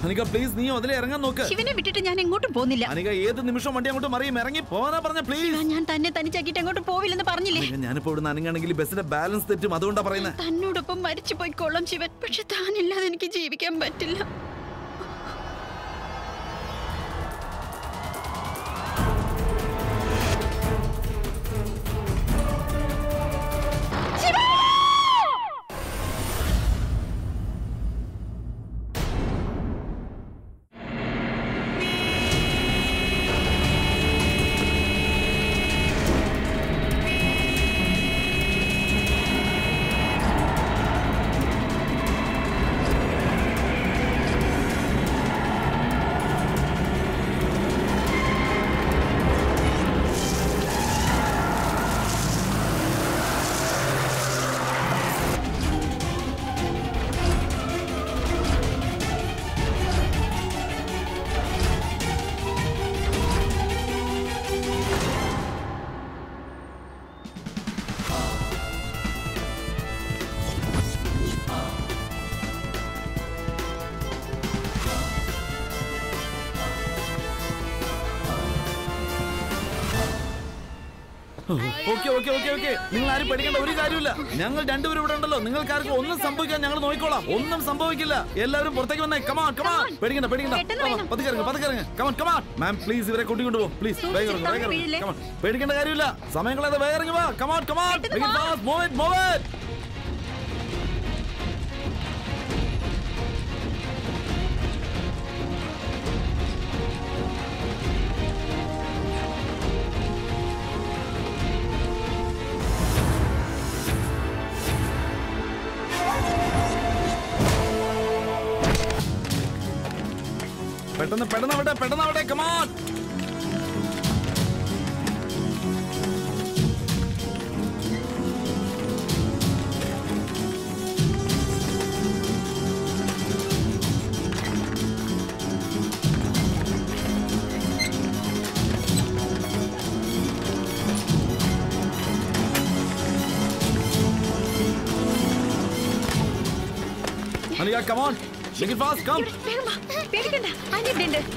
Anika please നീ അതിലെ ഇറങ്ങാൻ നോക്ക് ശിവനെ വിട്ടിട്ട് ഞാൻ എങ്ങോട്ടും പോകുന്നില്ല അനിക ഏത് നിമിഷം വണ്ടി അങ്ങോട്ട് മറിയും ഇറങ്ങി പോകാനാ പറഞ്ഞ പ്ലീസ് ശിവ, ഞാൻ തന്നെ തനിച്ചാക്കിയിട്ട് എങ്ങോട്ടും പോവില്ലെന്ന് പറഞ്ഞില്ലേ ഞാനിപ്പോ ഇവിടുന്ന് അനങ്ങാണെങ്കിൽ ബസ്സിന്റെ ബാലൻസ് തെറ്റും അതുകൊണ്ടാ പറയുന്നത് തന്നോടൊപ്പം മരിച്ചു പോയിക്കോളാം ശിവൻ പക്ഷെ താനില്ലാതെ എനിക്ക് ജീവിക്കാൻ പറ്റില്ല ഓക്കെ ഓക്കെ ഓക്കെ ഓക്കെ നിങ്ങൾ ആരും പേടിക്കേണ്ട ഒരു കാര്യമില്ല ഞങ്ങൾ രണ്ടുപേരും ഇവിടെ ഉണ്ടല്ലോ നിങ്ങൾക്ക് ആർക്കും ഒന്നും സംഭവിക്കാൻ ഞങ്ങൾ നോക്കിക്കോളാം ഒന്നും സംഭവിക്കില്ല എല്ലാവരും പുറത്തേക്ക് വന്നേ കമാൺ കമാൺ പേടിക്കണ്ട പേടിക്കണ്ട പെട്ടെന്ന് വേണം. പതുക്കെ ഇറങ്ങ് പതുക്കെ ഇറങ്ങ് കമാൺ കമാൺ മാം പ്ലീസ് ഇവരെ കൂട്ടിക്കൊണ്ട് പോകും പ്ലീസ് വേഗം ഇറങ്ങ് വേഗം ഇറങ്ങ് വീഴില്ലേ? കമാൺ പേടിക്കേണ്ട കാര്യമില്ല സമയം കളയാതെ വേഗം ഇറങ്ങി വാ കമാൺ കമാൺ പെട്ടെന്ന് വാ. മൂവ് ഇറ്റ് മൂവ് ഇറ്റ് പെട്ടെന്ന് പെട്ടെന്ന് അവിടെ പെട്ടെന്ന് അവിടെ come on Anika come on make it fast come ഇവിടെ, വേഗം വാ. പേടിക്കണ്ട ആന്റി ഇവിടെ ഉണ്ട്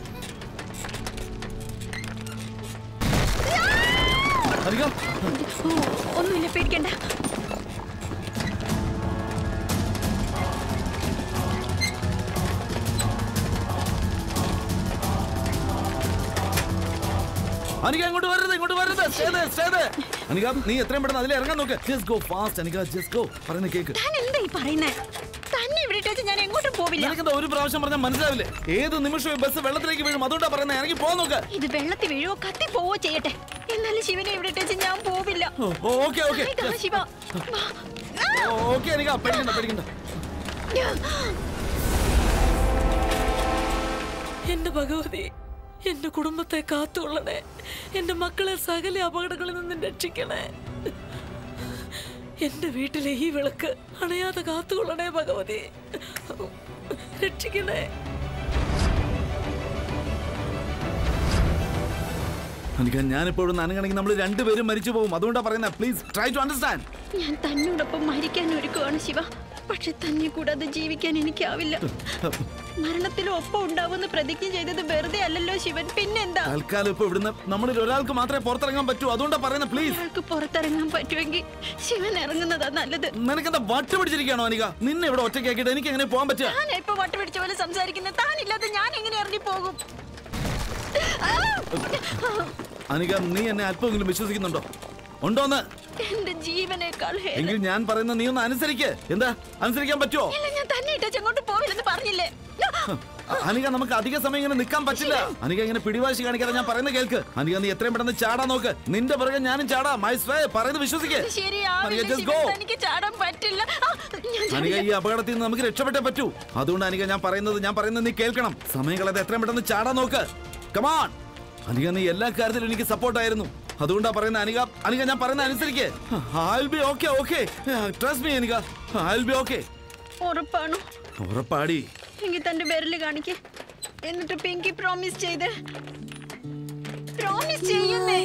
അനിക ഓ, ഒന്നുമില്ല പേടിക്കണ്ട അനിക ഇങ്ങോട്ട് വരരുത് ഇങ്ങോട്ട് വരരുത് stay there, stay there. Anika നീ എത്രയും പെട്ടെന്ന് അതിലെ ഇറങ്ങാൻ നോക്ക് just go fast Anika just go പറയുന്ന കേക്ക് താൻ എന്താ ഈ പറയുന്നേ തന്നെ ഇവിടെ ഇട്ടേച്ച് ഞാൻ എങ്ങോട്ടും പോവില്ല നിനക്കെന്താ ഒരു പ്രാവശ്യം പറഞ്ഞാൽ മനസ്സിലാവില്ലേ ഏത് നിമിഷവും ഈ ബസ് വെള്ളത്തിലേക്ക് വീഴും അതുകൊണ്ടാ പറയുന്നത് ഇറങ്ങി പോ നോക്ക് ഇത് വെള്ളത്തിൽ വീഴോ കത്തി പോവോ ചെയ്യട്ടെ എന്നാലും ശിവനെ ഇവിടെ ഇട്ടേച്ച് ഞാൻ പോവില്ല ഓക്കെ ഓക്കെ ഇതാ ശിവ വാ. ഓക്കെ അനിക പേടിക്കണ്ട പേടിക്കണ്ട എന്റെ ഭഗവതി എന്റെ കുടുംബത്തെ കാത്തുകൊള്ളണേ എന്റെ മക്കളെ സകല അപകടങ്ങളിൽ നിന്നും രക്ഷിക്കണേ എന്റെ വീട്ടിലെ ഈ വിളക്ക് അണയാതെ കാത്തുകൊള്ളണേ ഭഗവതി രക്ഷിക്കണേ അനിക ഞാനിപ്പോഴും നനങ്ങണമെങ്കിൽ നമ്മൾ രണ്ടുപേരും മരിച്ചു പോകും അതുകൊണ്ടാ പറയുന്നത് പ്ലീസ് ട്രൈ ടു അണ്ടർസ്റ്റാൻഡ് ഞാൻ തന്നോടൊപ്പം മരിക്കാൻ ഒരുക്കുവാണ് ശിവ പക്ഷെ തന്നെ കൂടാതെ ജീവിക്കാൻ എനിക്കാവില്ല മരണത്തിലും ഒപ്പം ഉണ്ടാവുമെന്ന് പ്രതിജ്ഞ ചെയ്തത് വെറുതെ അല്ലല്ലോ ശിവൻ പിന്നെന്താ തൽക്കാലം ഇപ്പൊ ഇവിടുന്ന് നമ്മളിൽ ഒരാൾക്ക് മാത്രമേ പുറത്തിറങ്ങാൻ പറ്റൂ അതുകൊണ്ടാ പറയുന്നത് പ്ലീസ് ഒരാൾക്ക് പുറത്തിറങ്ങാൻ പറ്റുമെങ്കിൽ ശിവൻ ഇറങ്ങുന്നതാ നല്ലത് നിനക്കെന്താ വട്ട് പിടിച്ചിരിക്കുകയാണോ അനിക നിന്നെ ഇവിടെ ഒറ്റയ്ക്കാക്കിയിട്ട് എനിക്ക് എങ്ങനെ പോകാൻ പറ്റുക ഞാൻ ഇപ്പൊ വട്ട് പിടിച്ച പോലെ സംസാരിക്കുന്ന താനില്ലാതെ ഞാൻ എങ്ങനെ ഇറങ്ങി പോകും അനിക നീ എന്നെ അല്പമെങ്കിലും വിശ്വസിക്കുന്നുണ്ടോ ഉണ്ടോന്ന് എന്റെ ജീവനേക്കാൾ ഹേയ. എങ്കിൽ ഞാൻ പറയുന്ന നീ ഒന്ന് അനുസരിക്ക് എന്താ അനുസരിക്കാൻ പറ്റുമോ ഇല്ല ഞാൻ തന്നെ ഇട്ടേച്ച് അങ്ങോട്ട് പോവില്ലെന്ന് പറഞ്ഞില്ലേ അ- അനിക നമുക്ക് അധിക സമയം ഇങ്ങനെ നിൽക്കാൻ പറ്റില്ല അനിക ഇങ്ങനെ പിടിവാശി കാണിക്കാതെ ഞാൻ പറയുന്നത് കേൾക്ക് അനിക നീ എത്രയും പെട്ടെന്ന് ചാടാൻ നോക്ക് നിന്റെ പിറകെ ഞാനും ചാടാം മൈ സ്വേ പറയുന്നത് വിശ്വസിക്ക് ശരിയാവില്ല അനിക just ശിവൻ, go. തനിക്ക് ചാടാൻ പറ്റില്ല ആ, ഞാൻ അനിക ചാടില്ല. ഈ അപകടത്തിൽ നിന്ന് നമുക്ക് രക്ഷപ്പെട്ടേ പറ്റൂ അതുകൊണ്ട് അനിക ഞാൻ പറയുന്നത് ഞാൻ പറയുന്നത് നീ കേൾക്കണം സമയം കളയാതെ എത്രയും പെട്ടെന്ന് ചാടാൻ നോക്ക് കമാൺ അനിക നീ എല്ലാ കാര്യത്തിലും എനിക്ക് സപ്പോർട്ടായിരുന്നു അതുകൊണ്ടാ പറയുന്നത് അനിക അനിക ഞാൻ പറയുന്നത് അനുസരിക്ക് I be okay okay trust me Anika I be okay ഉറപ്പാണോ ഉറപ്പാടി എങ്കിൽ തന്റെ വിരല് കാണിക്ക് എന്നിട്ട് പിങ്കി പ്രോമിസ് ചെയ്ത് പ്രോമിസ് ചെയ്യുന്നേ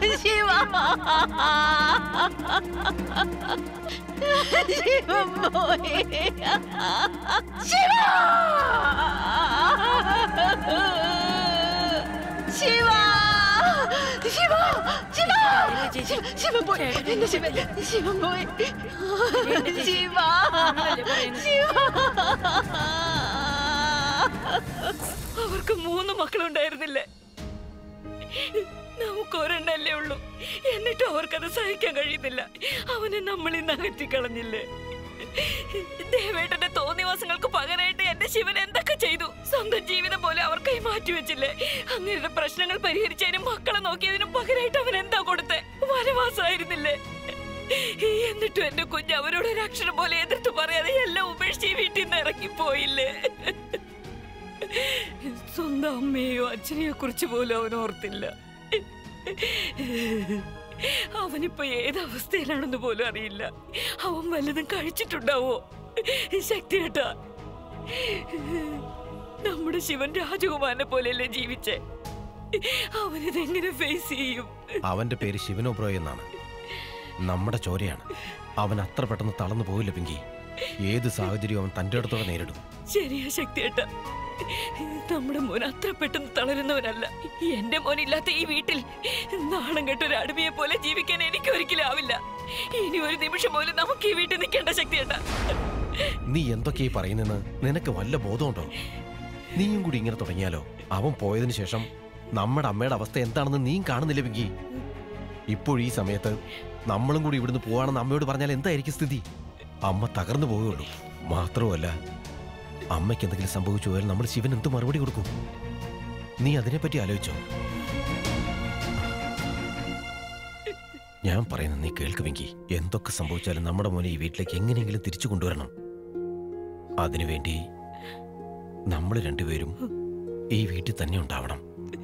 ശിവ ശിവൻ പോയി ശിവ ശിവ ശിവ ശിവ ശിവൻ പോയി എന്റെ ശിവൻ ശിവൻ പോയി ശിവ ശിവ അവർക്ക് മൂന്ന് മക്കളുണ്ടായിരുന്നില്ലേ നമുക്ക് ഒരെണ്ണല്ലേ ഉള്ളൂ എന്നിട്ടും അവർക്കത് സഹിക്കാൻ കഴിയുന്നില്ല അവനെ നമ്മൾ ഇന്ന് അകറ്റി കളഞ്ഞില്ലേ ദേവേട്ടന്റെ തോന്നിവാസങ്ങൾക്ക് പകരമായിട്ട് എന്റെ ശിവൻ എന്തൊക്കെ ചെയ്തു സ്വന്തം ജീവിതം പോലെ അവർക്കായി മാറ്റിവെച്ചില്ലേ അങ്ങനെയുള്ള പ്രശ്നങ്ങൾ പരിഹരിച്ചതിനും മക്കളെ നോക്കിയതിനും പകരമായിട്ട് അവൻ എന്താ കൊടുത്തേ വനവാസമായിരുന്നില്ലേ എന്നിട്ടും എന്റെ കുഞ്ഞ് അവരോട് ഒരു അക്ഷരം പോലെ എതിർത്ത് പറയാതെ എല്ലാം ഉപേക്ഷിച്ച് ഈ വീട്ടിൽ നിന്ന് ഇറങ്ങിപ്പോയില്ലേ സ്വന്തം അമ്മയെയോ അച്ഛനെയോ കുറിച്ച് പോലും അവൻ ഓർത്തില്ല അവനിപ്പോ ഏത് അവസ്ഥയിലാണെന്ന് പോലും അറിയില്ല അവൻ വല്ലതും കഴിച്ചിട്ടുണ്ടാവോ ശക്തിയേട്ടാ നമ്മുടെ ശിവൻ രാജകുമാരനെ പോലെയല്ലേ ജീവിച്ചേ അവനിതെങ്ങനെ ഫേസ് ചെയ്യും അവന്റെ പേര് ശിവനോബ്രോ എന്നാണ് നമ്മുടെ ചോരയാണ് അവൻ അത്ര പെട്ടെന്ന് തളർന്നു പോയില്ല പിങ്കി ഏത് സാഹചര്യവും അവൻ തന്റെ അടുത്തോടെ നേരിടും ശരിയാ ശക്തിയേട്ടാ നമ്മുടെ മോൻ അത്ര പെട്ടെന്ന് തളരുന്നവനല്ല എന്റെ മോൻ ഇല്ലാത്ത ഈ വീട്ടിൽ നാണം കെട്ട ഒരു അടിമയെ പോലെ ജീവിക്കാൻ എനിക്ക് ഒരിക്കലും ആവില്ല ഇനി ഒരു നിമിഷം പോലും നമുക്ക് ഈ വീട്ടിൽ നിൽക്കേണ്ട ശക്തിയേട്ടാ നീ എന്തൊക്കെയായി പറയുന്നെന്ന് നിനക്ക് വല്ല ബോധമുണ്ടോ നീയും കൂടി ഇങ്ങനെ തുടങ്ങിയാലോ അവൻ പോയതിനു ശേഷം നമ്മുടെ അമ്മയുടെ അവസ്ഥ എന്താണെന്ന് നീ കാണുന്നില്ല പിങ്കി ഇപ്പോൾ ഈ സമയത്ത് നമ്മളും കൂടി ഇവിടുന്ന് പോവാണെന്ന് അമ്മയോട് പറഞ്ഞാൽ എന്തായിരിക്കും സ്ഥിതി അമ്മ തകർന്നു പോവുകയുള്ളൂ മാത്രവുമല്ല അമ്മയ്ക്ക് എന്തെങ്കിലും സംഭവിച്ചു പോയാൽ നമ്മൾ ശിവൻ എന്ത് മറുപടി കൊടുക്കും നീ അതിനെപ്പറ്റി ആലോചിച്ചോ ഞാൻ പറയുന്നത് നീ കേൾക്കുമെങ്കിൽ എന്തൊക്കെ സംഭവിച്ചാലും നമ്മുടെ മോനെ ഈ വീട്ടിലേക്ക് എങ്ങനെയെങ്കിലും തിരിച്ചു കൊണ്ടുവരണം അതിനുവേണ്ടി നമ്മൾ രണ്ടുപേരും ഈ വീട്ടിൽ തന്നെ ഉണ്ടാവണം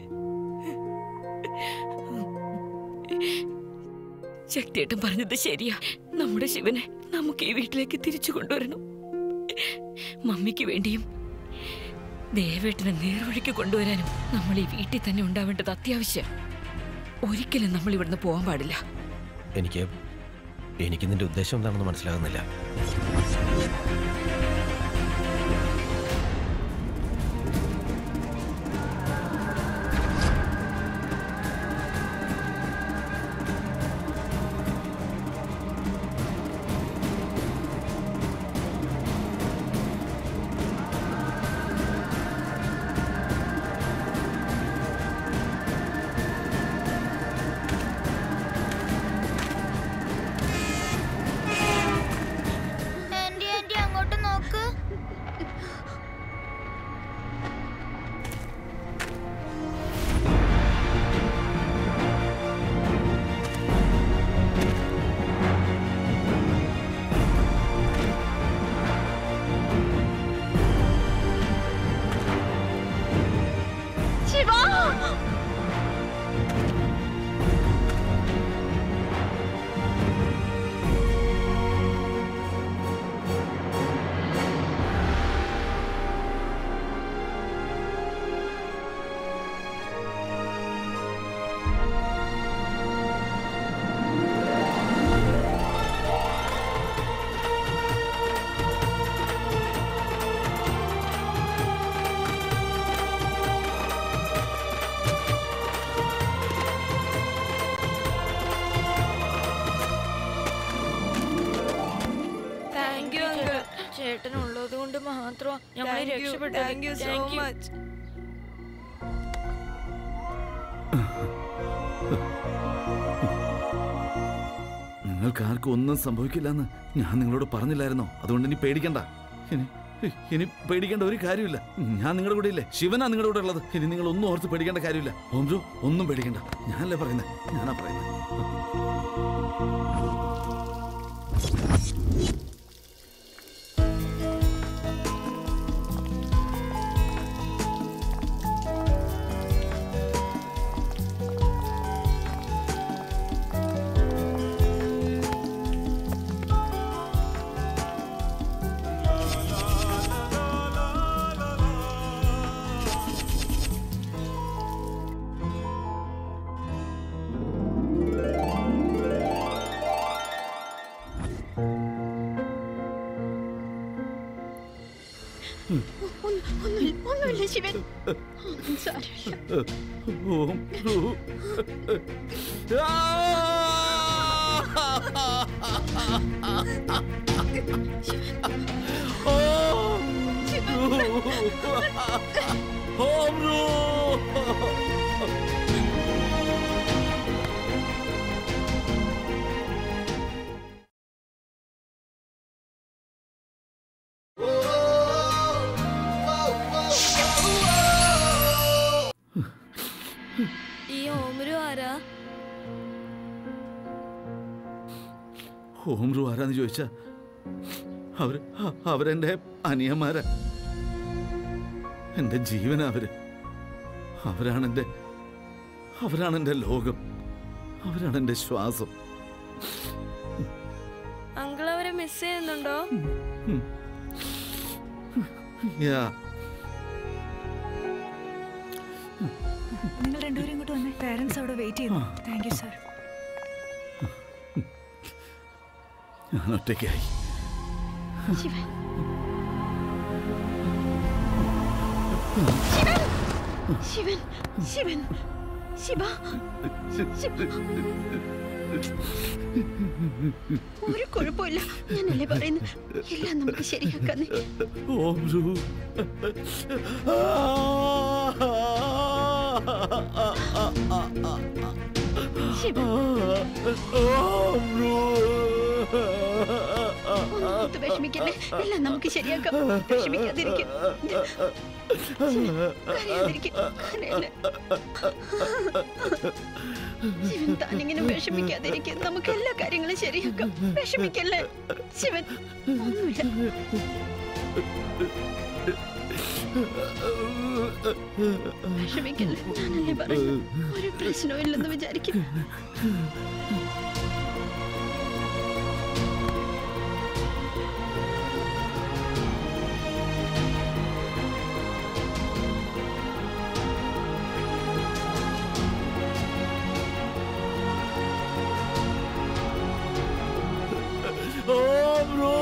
ശക്തിയേട്ടൻ പറഞ്ഞത് ശരിയാ നമ്മുടെ ശിവനെ നമുക്ക് ഈ വീട്ടിലേക്ക് തിരിച്ചു കൊണ്ടുവരണം മമ്മിക്ക് വേണ്ടിയും ദേവേട്ടനെ നേർവഴിക്ക് കൊണ്ടുവരാനും നമ്മൾ ഈ വീട്ടിൽ തന്നെ ഉണ്ടാവേണ്ടത് അത്യാവശ്യം ഒരിക്കലും നമ്മൾ ഇവിടുന്ന് പോകാൻ പാടില്ല എനിക്ക് എനിക്ക് നിന്റെ ഉദ്ദേശം എന്താണെന്ന് മനസ്സിലാകുന്നില്ല ആന്റി ആന്റി അങ്ങോട്ട് നോക്ക് ശിവ താങ്ക് യു ചേട്ടൻ ഉള്ളത് കൊണ്ട് മാത്രം ഞങ്ങൾ രക്ഷപ്പെട്ടു താങ്ക് യു സോ മച്ച് നിങ്ങൾക്ക് ആർക്കും ഒന്നും സംഭവിക്കില്ലെന്ന് ഞാൻ നിങ്ങളോട് പറഞ്ഞില്ലായിരുന്നോ അതുകൊണ്ട് ഇനി പേടിക്കണ്ട ഇനി ഇനി പേടിക്കേണ്ട ഒരു കാര്യമില്ല ഞാൻ നിങ്ങളുടെ കൂടെ ഇല്ലേ ശിവനാ നിങ്ങളുടെ കൂടെ ഉള്ളത് ഇനി നിങ്ങൾ ഒന്നും ഓർത്ത് പേടിക്കേണ്ട കാര്യമില്ല ഓംജു ഒന്നും പേടിക്കണ്ട ഞാനല്ലേ പറയുന്നത് ഞാനാ പറയുന്നത് ഒന്ന്- ഒന്നുമില്ല ഒന്നുമില്ല ശിവൻ ഒന്നും സാരമില്ല ഓം രു. ഓം രു. ഓം രു. ഈ ഓമരു ആരാ ഓം രു ആരാന്ന് ചോദിച്ചാ അവര് അ- അവരെന്റെ അനിയന്മാരാ എന്റെ ജീവനാ അവര് അവരാണ് എന്റെ അവരാണ് എന്റെ ലോകം അവരാണ് എന്റെ ശ്വാസം അങ്കിൾ അവരെ മിസ് ചെയ്യുന്നുണ്ടോ യാ നിങ്ങൾ രണ്ടുപേരും ഇങ്ങോട്ട് വന്നേ പാരന്റ്സ് അവിടെ വെയിറ്റ് ചെയ്യുന്നു താങ്ക് യു സാർ ഞാൻ ഒറ്റയ്ക്കായി ശിവൻ ശിവൻ ശിവൻ ശിവ ശിവ ഒരു കുഴപ്പമില്ല ഞാനല്ലേ പറയുന്നു എല്ലാം നമുക്ക് ശരിയാക്കാന്നേ ഓം രു ശിവൻ ഓം രു ഒന്നോർത്ത് വിഷമിക്കല്ലേ എല്ലാം നമുക്ക് ശരിയാക്കാം വിഷമിക്കാതിരിക്കും കരയാതിരിക്കും കരയല്ലേ ശിവൻ താനിങ്ങനെ വിഷമിക്കാതിരിക്കും നമുക്ക് എല്ലാ കാര്യങ്ങളും ശരിയാക്കാം വിഷമിക്കല്ലേ ശിവൻ ഒന്നുമില്ല വിഷമിക്കല്ലേ ഞാനല്ലേ പറയുന്നു ഒരു പ്രശ്നവും ഇല്ലെന്ന് വിചാരിക്കും ഓം രു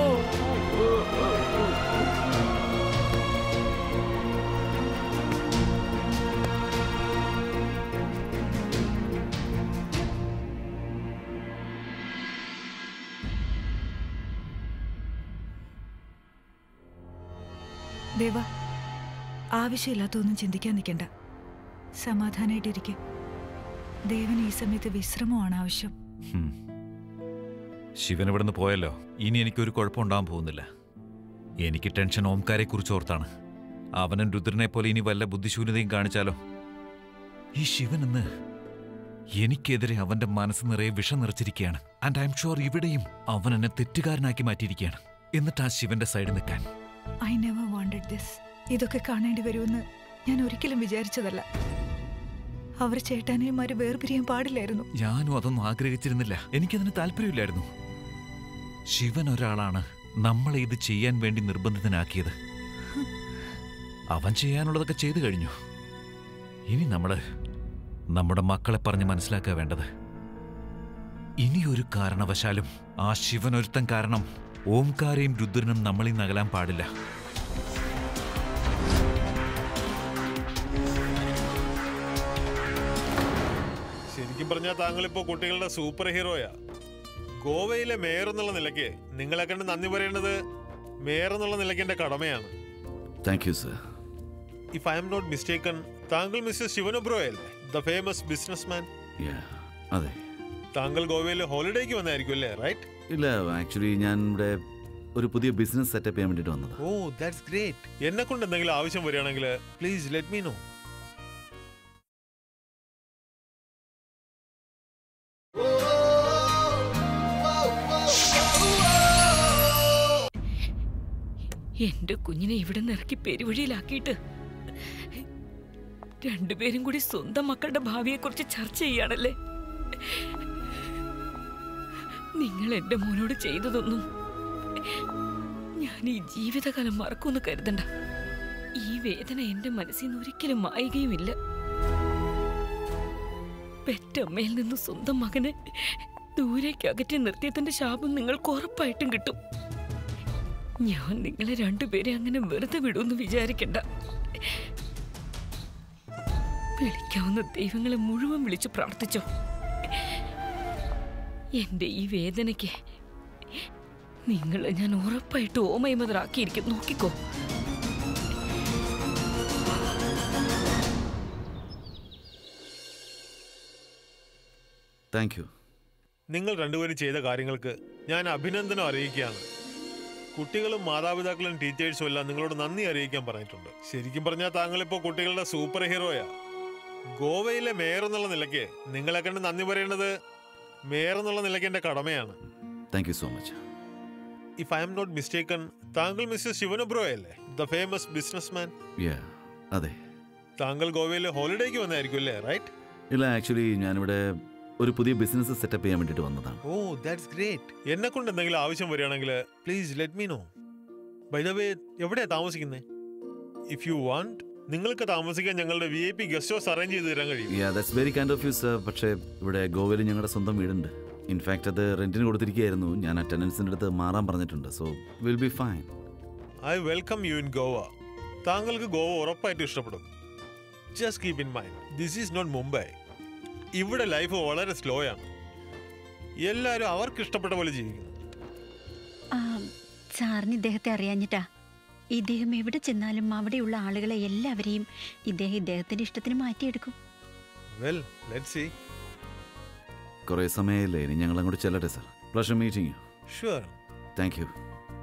ദേവ ആവശ്യമില്ലാത്തൊന്നും ചിന്തിക്കാൻ നിൽക്കണ്ട സമാധാനമായിട്ടിരിക്കും ദേവന് ഈ സമയത്ത് വിശ്രമമാണ് ആവശ്യം ഹും. ശിവൻ ഇവിടുന്ന് പോയല്ലോ ഇനി എനിക്കൊരു കുഴപ്പമുണ്ടാകാൻ പോകുന്നില്ല എനിക്ക് ടെൻഷൻ ഓംകാരെ കുറിച്ച് ഓർത്താണ് അവനും രുദ്രനെ പോലെ ഇനി വല്ല ബുദ്ധിശൂന്യതയും കാണിച്ചാലോ ഈ ശിവൻ എന്ന് എനിക്കെതിരെ അവന്റെ മനസ്സ് നിറയെ വിഷം നിറച്ചിരിക്കുകയാണ് ആൻഡ് ഐ എം ഷുവർ ഇവിടെയും അവൻ എന്നെ തെറ്റുകാരനാക്കി മാറ്റിയിരിക്കുകയാണ് എന്നിട്ട് ആ ശിവന്റെ സൈഡിൽ നിൽക്കാൻ ഐ നെവർ വാണ്ടഡ് ദിസ് ഇതൊക്കെ കാണേണ്ടി വരുമെന്ന് ഞാൻ ഒരിക്കലും വിചാരിച്ചതല്ല അവർ ചേട്ടാനിയന്മാര് വേർപിരിയാൻ പാടില്ലായിരുന്നു ഞാനും അതൊന്നും ആഗ്രഹിച്ചിരുന്നില്ല എനിക്കതിന് താല്പര്യമില്ലായിരുന്നു ശിവൻ ഒരാളാണ് നമ്മളെ ഇത് ചെയ്യാൻ വേണ്ടി നിർബന്ധിതനാക്കിയത് അവൻ ചെയ്യാനുള്ളതൊക്കെ ചെയ്തു കഴിഞ്ഞു ഇനി നമ്മള് നമ്മുടെ മക്കളെ പറഞ്ഞ് മനസ്സിലാക്കുക വേണ്ടത് ഇനി ഒരു കാരണവശാലും ആ ശിവൻ ഒരുത്തൻ കാരണം ഓംകാരയും രുദ്രനും നമ്മളിൽ നകലാൻ പാടില്ല ശരിക്കും പറഞ്ഞാൽ താങ്കൾ ഇപ്പോ കുട്ടികളുടെ സൂപ്പർ ഹീറോയാ ഗോവയിലെ മേയർ എന്നുള്ള നിലയ്ക്ക് നിങ്ങളെ കണ്ട് നന്ദി പറയേണ്ടത് മേയർ എന്നുള്ള നിലയ്ക്ക് എന്റെ കടമയാണ് thank you sir if I'm not mistaken താങ്കൾ മിസ്റ്റർ ശിവനൊബ്രോ അല്ലേ ദ ഫേമസ് ബിസിനസ് മാൻ അതെ താങ്കൾ ഗോവയിൽ ഹോളിഡേക്ക് വന്നായിരിക്കും അല്ലേ റൈറ്റ് ഇല്ല ആക്ച്വലി ഞാൻ ഇവിടെ ഒരു പുതിയ ബിസിനസ് സെറ്റപ്പ് ചെയ്യാൻ വേണ്ടിയിട്ട് വന്നത് ഓ ദാറ്റ്സ് ഗ്രേറ്റ് എന്നെ കൊണ്ട് എന്തെങ്കിലും ആവശ്യം വരികയാണെങ്കിൽ പ്ലീസ് ലെറ്റ് മീ നോ എന്റെ കുഞ്ഞിനെ ഇവിടെ നിന്ന് ഇറക്കി പെരുവഴിയിലാക്കിയിട്ട് രണ്ടുപേരും കൂടി സ്വന്തം മക്കളുടെ ഭാവിയെക്കുറിച്ച് ചർച്ച ചെയ്യാണല്ലേ നിങ്ങൾ എന്റെ മോനോട് ചെയ്തതൊന്നും ഞാൻ ഈ ജീവിതകാലം മറക്കുമെന്ന് കരുതണ്ട ഈ വേദന എന്റെ മനസ്സിൽ നിന്ന് ഒരിക്കലും മായുകയുമില്ല പെറ്റമ്മയിൽ നിന്ന് സ്വന്തം മകനെ ദൂരേക്ക് അകറ്റി നിർത്തിയതിന്റെ ശാപം നിങ്ങൾക്ക് ഉറപ്പായിട്ടും കിട്ടും ഞാൻ നിങ്ങളെ രണ്ടുപേരെ അങ്ങനെ വെറുതെ വിടുമെന്ന് വിചാരിക്കണ്ട വിളിക്കാവുന്ന ദൈവങ്ങളെ മുഴുവൻ വിളിച്ച് പ്രാർത്ഥിച്ചോ എന്റെ ഈ വേദനയ്ക്ക് നിങ്ങളെ ഞാൻ ഉറപ്പായിട്ട് ഓമയമതറാക്കിയിരിക്കും നോക്കിക്കോ താങ്ക് യു നിങ്ങൾ രണ്ടുപേരും ചെയ്ത കാര്യങ്ങൾക്ക് ഞാൻ അഭിനന്ദനം അറിയിക്കുകയാണ് കുട്ടികളും മാതാപിതാക്കളും ടീച്ചേഴ്സും എല്ലാം നിങ്ങളോട് നന്ദി അറിയിക്കാൻ പറഞ്ഞിട്ടുണ്ട് ശരിക്കും പറഞ്ഞാൽ താങ്കളിപ്പോൾ കുട്ടികളുടെ സൂപ്പർ ഹീറോയാ ഗോവയിലെ മേയർ എന്നുള്ള നിലയ്ക്ക് നിങ്ങളെ കണ്ട് നന്ദി പറയേണ്ടത് മേയർ എന്നുള്ള നിലയ്ക്ക് എൻ്റെ കടമയാണ് thank you so much if I'm not mistaken താങ്കൾ മിസ്റ്റർ ശിവനബ്രോയ് അല്ലേ ദ ഫേമസ് ബിസിനസ്മാൻ യാ അതെ താങ്കൾ ഗോവയിൽ ഹോളിഡേക്ക് വന്നായിരിക്കും അല്ലേ റൈറ്റ് ഇല്ല ആക്ച്വലി ഞാനിവിടെ ഒരു പുതിയ ബിസിനസ് സെറ്റപ്പ് ചെയ്യാൻ വേണ്ടിയിട്ട് വന്നതാണ് ഓ ദാറ്റ്സ് ഗ്രേറ്റ് എന്നെ കൊണ്ട് എന്തെങ്കിലും ആവശ്യം വരികയാണെങ്കിൽ please let me know by the way എവിടെയാ താമസിക്കുന്നത് ഇഫ് യു വാണ്ട് നിങ്ങൾക്ക് താമസിക്കാൻ ഞങ്ങളുടെ V I P guest house arrange ചെയ്ത് തരാൻ കഴിയും yeah that's very kind of you sir പക്ഷേ ഇവിടെ ഗോവയിൽ ഞങ്ങളുടെ സ്വന്തം വീടുണ്ട് ഇൻഫാക്ട് അത് റെന്റിന് കൊടുത്തിരിക്കുകയായിരുന്നു ഞാൻ അറ്റൻഡൻസിൻ്റെ അടുത്ത് മാറാൻ പറഞ്ഞിട്ടുണ്ട് so will be fine I welcome you in Goa താങ്കൾക്ക് ഗോവ ഉറപ്പായിട്ടും ഇഷ്ടപ്പെടും just keep in mind this is not Mumbai ഇവിടെ ലൈഫ് വളരെ സ്ലോ ആണ് എല്ലാവരും അവർക്ക് ഇഷ്ടപ്പെട്ട പോലെ ജീവിക്കുന്നു ആ, സാറിന് ഇദ്ദേഹത്തെ അറിയാഞ്ഞിട്ടാ ഇദ്ദേഹം എവിടെ ചെന്നാലും അവിടെയുള്ള ആളുകളെ എല്ലാവരെയും ഇദ്ദേഹം ഇദ്ദേഹത്തിന്റെ ഇഷ്ടത്തിന് മാറ്റിയെടുക്കും വെൽ ലെറ്റ് സി കുറേ സമയമില്ലേ ഇനി ഞങ്ങൾ അങ്ങോട്ട് ചെല്ലട്ടെ sir pleasure meeting you sure thank you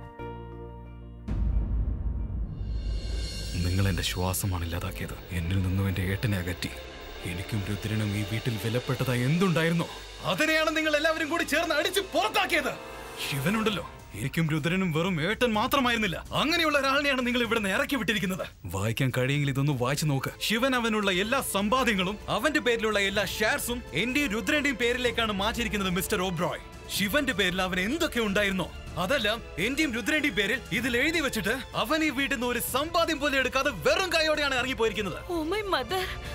നിങ്ങൾ എന്റെ ശ്വാസമാണ് ഇല്ലാതാക്കിയത് എന്നിൽ നിന്നും എന്റെ ഏട്ടനെ അകറ്റി എനിക്കും രുദ്രനും ഈ വീട്ടിൽ വിലപ്പെട്ടതായി എന്തുണ്ടായിരുന്നോ അതിനെയാണ് നിങ്ങൾ എല്ലാവരും കൂടി ചേർന്ന് അടിച്ച് പുറത്താക്കിയത് ശിവനുണ്ടല്ലോ എനിക്കും രുദ്രനും വെറും ഏട്ടൻ മാത്രമായിരുന്നില്ല അങ്ങനെയുള്ള ഒരാളിനെയാണ് നിങ്ങൾ ഇവിടെ നിന്ന് ഇറക്കി വിട്ടിരിക്കുന്നത് വായിക്കാൻ കഴിയെങ്കിൽ ഇതൊന്ന് വായിച്ചു നോക്ക് ശിവൻ അവനുള്ള എല്ലാ സമ്പാദ്യങ്ങളും അവന്റെ പേരിലുള്ള എല്ലാ ഷെയർസും എന്റെയും രുദ്രന്റെയും പേരിലേക്കാണ് മാറ്റിയിരിക്കുന്നത് മിസ്റ്റർ ഓബ്രോയ് ശിവന്റെ പേരിൽ അവൻ എന്തൊക്കെ ഉണ്ടായിരുന്നോ അതെല്ലാം എന്റെയും രുദ്രന്റെയും പേരിൽ ഇതിൽ എഴുതി വെച്ചിട്ട് അവൻ ഈ വീട്ടിൽ നിന്ന് ഒരു സമ്പാദ്യം പോലെ എടുക്കാതെ വെറും കൈയോടെയാണ് ഇറങ്ങിപ്പോയിരിക്കുന്നത് ഓ മൈ മദർ